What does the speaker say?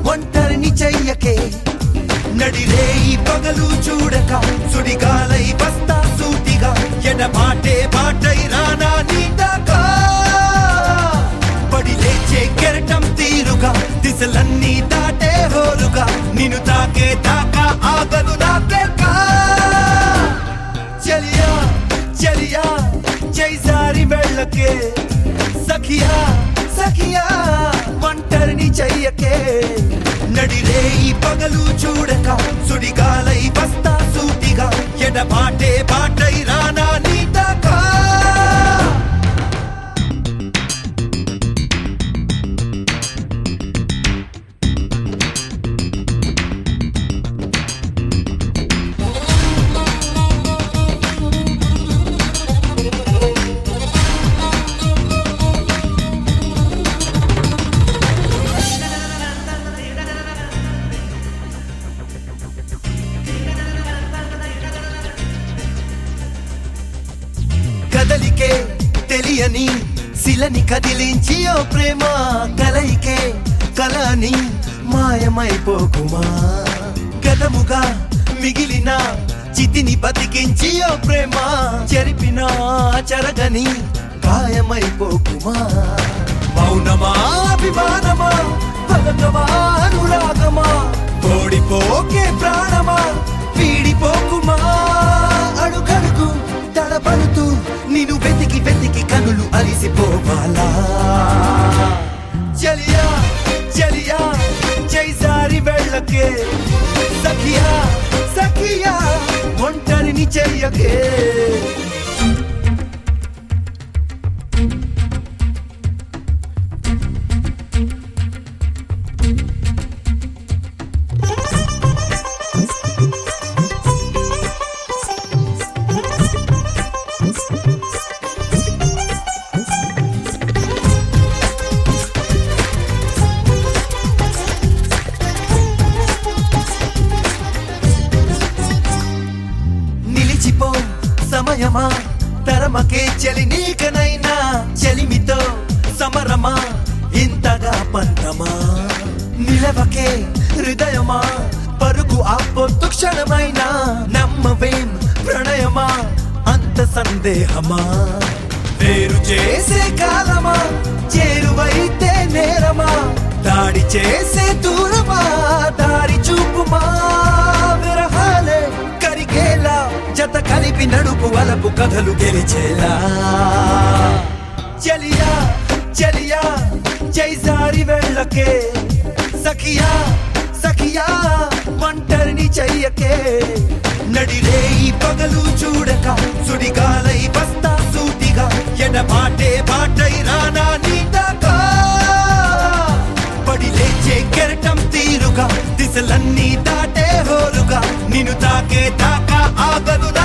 ఒంటరిని చెయ్యకే నడిరే ఈ పగలు చూడక సుడిగాలై వస్తా సూటిగా ఎడబాటే బాటై రానా నీదాకా పడి లేచే కెరటం తీరుగా దిశలన్నీ దాటే హోరుగా నిన్ను తాకే దాకా ఆగదు నాకేకా చలియా చలియా జైసారి వెళ్ళకే సఖియా సఖియా ఒంటరిని చెయ్యకే నడిరే ఈ పగలు చూడక సుడిగాలై వస్తా సూటిగా ఎడబాటే బాటై రానా నీదాకా కదలికే తెలియని శిలని కదిలించి ఓ ప్రేమ కలయికే కలని మాయమైపోకుమా గతముగా మిగిలిన చితిని బతికించి ఓ ప్రేమ చెరిపిన చెరగని గాయమైపోకుమా మౌనమా అభిమానమా పలకమా అనురాగమా ఓడిపోకే ప్రాణమా వీడిపోకుమా అడుగడుగు తడబడుతూ నిన్ను వెతికి వెతికి కనులు అలిసిపోవాలా చలియా చలియా జైసారి వెళ్ళకే సఖియా సఖియా ఒంటరిని చెయ్యకే నిలిచిపో సమయమా తరమకే చలి నీకనైనా చలిమితో సమరమా ఇంతగా పంతమా నిలవకే హృదయమా పరుగు ఆపొద్దు క్షణమైనా నమ్మవేం ప్రణయమా అంత సందేహమా వేరు చేసే కాలమా చేరువైతే నేరమా దాడి చేసే దూరమా దారి చూపుమా విరహాలే కరిగేలా జత కలిపి నడుపు వలపు కథలు గెలిచేలా చలియా చలియా జైసారి వెళ్ళకే సఖియా సఖియా ఒంటరిని చెయ్యకే నడిరే ఈ పగలు చూడక సుడిగాలై వస్తా సూటిగా ఎడబాటే బాటై రానా నీదాకా పడి లేచే కెరటం తీరుగా దిశలన్నీ దాటే హోరుగా నిన్ను తాకే దాకా ఆగదు